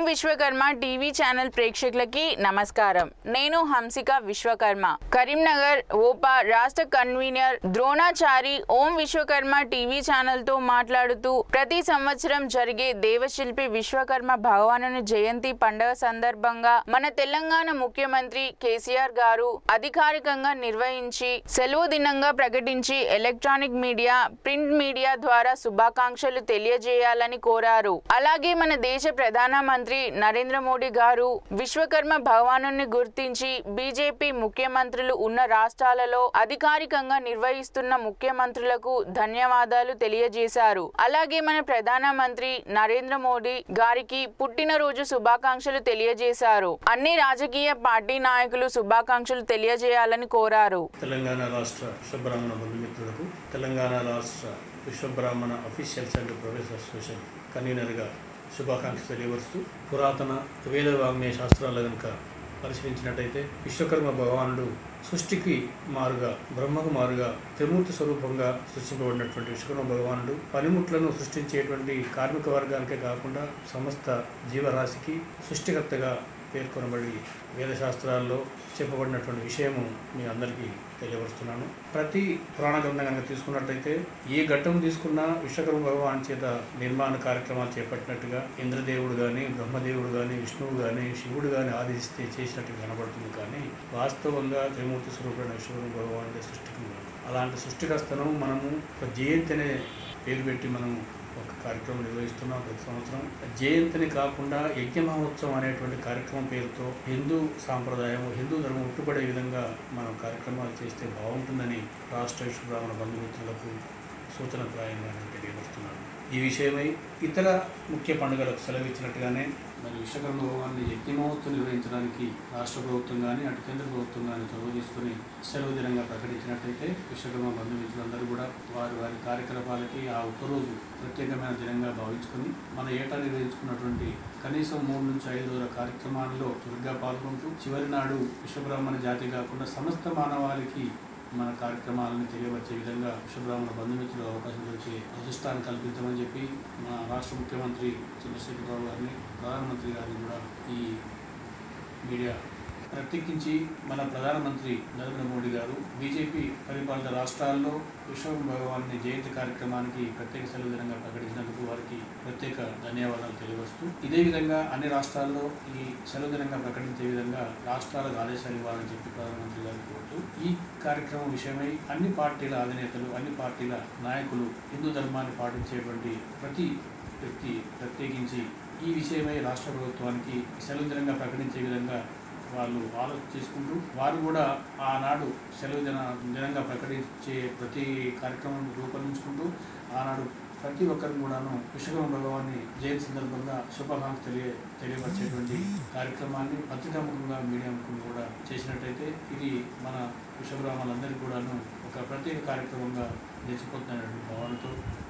Vishwakarma TV channel ప్రేక్షకులకి నమస్కారం నేను హంసిక విశ్వకర్మ కరీంనగర్ ఓపా రాష్ట్ర convener Dronachari Om Vishwakarma TV channel తో మాట్లాడుతూ ప్రతి సంవత్సరం జరిగే దేవశిల్పి విశ్వకర్మ భగవాను జయంతి పండుగ సందర్భంగా మన తెలంగాణ ముఖ్యమంత్రి కేసీఆర్ గారు అధికారికంగా నిర్వహించి సెలవు దినంగా ప్రకటించి ఎలక్ట్రానిక్ మీడియా ప్రింట్ మీడియా ద్వారా శుభాకాంక్షలు తెలియజేయాలని కోరారు అలాగే మన దేశ ప్రధానమంత్రి నరేంద్ర మోడీ గారు విశ్వకర్మ భగవాను గుర్తించి బీజేపీ ముఖ్యమంత్రులు ఉన్న రాష్ట్రాలలో అధికారికంగా నిర్వహిస్తున్న ముఖ్యమంత్రులకు ధన్యవాదాలు తెలియజేశారు అలాగే మన ప్రధానమంత్రి నరేంద్ర మోడీ గారికి పుట్టినరోజు శుభాకాంక్షలు తెలియజేశారు అన్ని రాజకీయ పార్టీ నాయకులు శుభాకాంక్షలు తెలియజేయాలని కోరారు తెలంగాణ రాష్ట్ర విశ్వబ్రాహ్మణ బంధుమిత్రులకు తెలంగాణ రాష్ట్ర Vishwabrahmana officials and professor association కన్వీనర్గా శుభాకాంక్షలు తెలియవరుస్తూ పురాతన వేద వాగ్మయ శాస్త్రాలు కనుక పరిశీలించినట్టయితే విశ్వకర్మ భగవానుడు సృష్టికి మారుగా బ్రహ్మకు మారుగా త్రిమూర్తి స్వరూపంగా సృష్టింపబడినటువంటి విశ్వకర్మ భగవానుడు పనిముట్లను సృష్టించేటువంటి కార్మిక వర్గానికే కాకుండా సమస్త జీవరాశికి సృష్టికర్తగా పేర్కొనబడి వేదశాస్త్రాల్లో చెప్పబడినటువంటి విషయము మీ అందరికీ తెలియపరుస్తున్నాను ప్రతి పురాణ గ్రంథం కనుక తీసుకున్నట్టయితే ఏ ఘట్టం తీసుకున్నా విశ్వకర్మ భగవాన్ చేత నిర్మాణ కార్యక్రమాలు చేపట్టినట్టుగా ఇంద్రదేవుడు కానీ బ్రహ్మదేవుడు కానీ విష్ణువు కానీ శివుడు కానీ ఆదేశిస్తే చేసినట్టు కనబడుతుంది కానీ వాస్తవంగా త్రిమూర్తి స్వరూపమైన విశ్వకర్మ భగవానుడే సృష్టికి మూలం. అలాంటి సృష్టికర్తను మనము ఒక జయంతి అనే పేరు పెట్టి మనం ఒక కార్యక్రమం నిర్వహిస్తున్నాం ప్రతి సంవత్సరం జయంతిని కాకుండా యజ్ఞ మహోత్సవం అనేటువంటి కార్యక్రమం పేరుతో హిందూ సాంప్రదాయం హిందూ ధర్మం ఉట్టుపడే విధంగా మనం కార్యక్రమాలు చేస్తే బాగుంటుందని రాష్ట్ర విశ్వబ్రాహ్మణ బంధుమిత్రులకు సూచనప్రాయంగా నేను తెలియపరుస్తున్నాను ఈ విషయమై ఇతర ముఖ్య పండుగలకు సెలవిచ్చినట్టుగానే మరి విశ్వకర్మ భగవాన్ని యజ్ఞ మహోత్సవం నిర్వహించడానికి రాష్ట్ర ప్రభుత్వం కానీ అటు కేంద్ర ప్రభుత్వం కానీ చొరవ తీసుకుని సెలవు దినంగా ప్రకటించినట్టయితే విశ్వకర్మ బంధుమిత్రులందరూ కూడా వారి వారి కార్యకలాపాలకి ఆ ఒక్కరోజు ప్రత్యేకమైన దినంగా భావించుకొని మన ఏటా నిర్వహించుకున్నటువంటి కనీసం మూడు నుంచి ఐదు రోజుల కార్యక్రమాల్లో చురుగ్గా పాల్గొంటూ చివరి నాడు విశ్వబ్రాహ్మణ జాతి కాకుండా సమస్త మానవాళికి మన కార్యక్రమాలను తెలియవచ్చే విధంగా విశ్వబ్రాహ్మణ బంధుమిత్రులు అవకాశం దొరికే అదృష్టాన్ని కల్పించమని చెప్పి మా రాష్ట్ర ముఖ్యమంత్రి చంద్రశేఖరరావు గారిని ప్రధానమంత్రి గారిని కూడా ఈ మీడియా ప్రత్యేకించి మన ప్రధానమంత్రి నరేంద్ర మోడీ గారు బీజేపీ పరిపాలిత రాష్ట్రాల్లో విశ్వకర్మ భగవాన్ని జయంతి కార్యక్రమానికి ప్రత్యేక సెలవు దినంగా ప్రకటించినందుకు వారికి ప్రత్యేక ధన్యవాదాలు తెలియవస్తూ ఇదే విధంగా అన్ని రాష్ట్రాల్లో ఈ సెలవు దినంగా ప్రకటించే విధంగా రాష్ట్రాలకు ఆదేశాలు ఇవ్వాలని చెప్పి ప్రధానమంత్రి గారు కోరుతూ ఈ కార్యక్రమం విషయమై అన్ని పార్టీల అధినేతలు అన్ని పార్టీల నాయకులు హిందూ ధర్మాన్ని పాటించేటువంటి ప్రతి వ్యక్తి ప్రత్యేకించి ఈ విషయమై రాష్ట్ర ప్రభుత్వానికి సెలవు దినంగా ప్రకటించే విధంగా వాళ్ళు ఆలోచన చేసుకుంటూ వారు కూడా ఆనాడు సెలవు దిన దినంగా ప్రకటించే ప్రతి కార్యక్రమం రూపొందించుకుంటూ ఆనాడు ప్రతి ఒక్కరిని కూడాను విశ్వకర్మ భగవాన్ని జయంతి సందర్భంగా శుభాకాంక్ష తెలియ తెలియపరిచేటువంటి కార్యక్రమాన్ని పత్రికాముఖంగా మీడియా ముఖంగా కూడా చేసినట్టయితే ఇది మన విశ్వబ్రాహ్మణులందరికీ కూడాను ఒక ప్రత్యేక కార్యక్రమంగా నిలిచిపోతున్నటువంటి భావనతో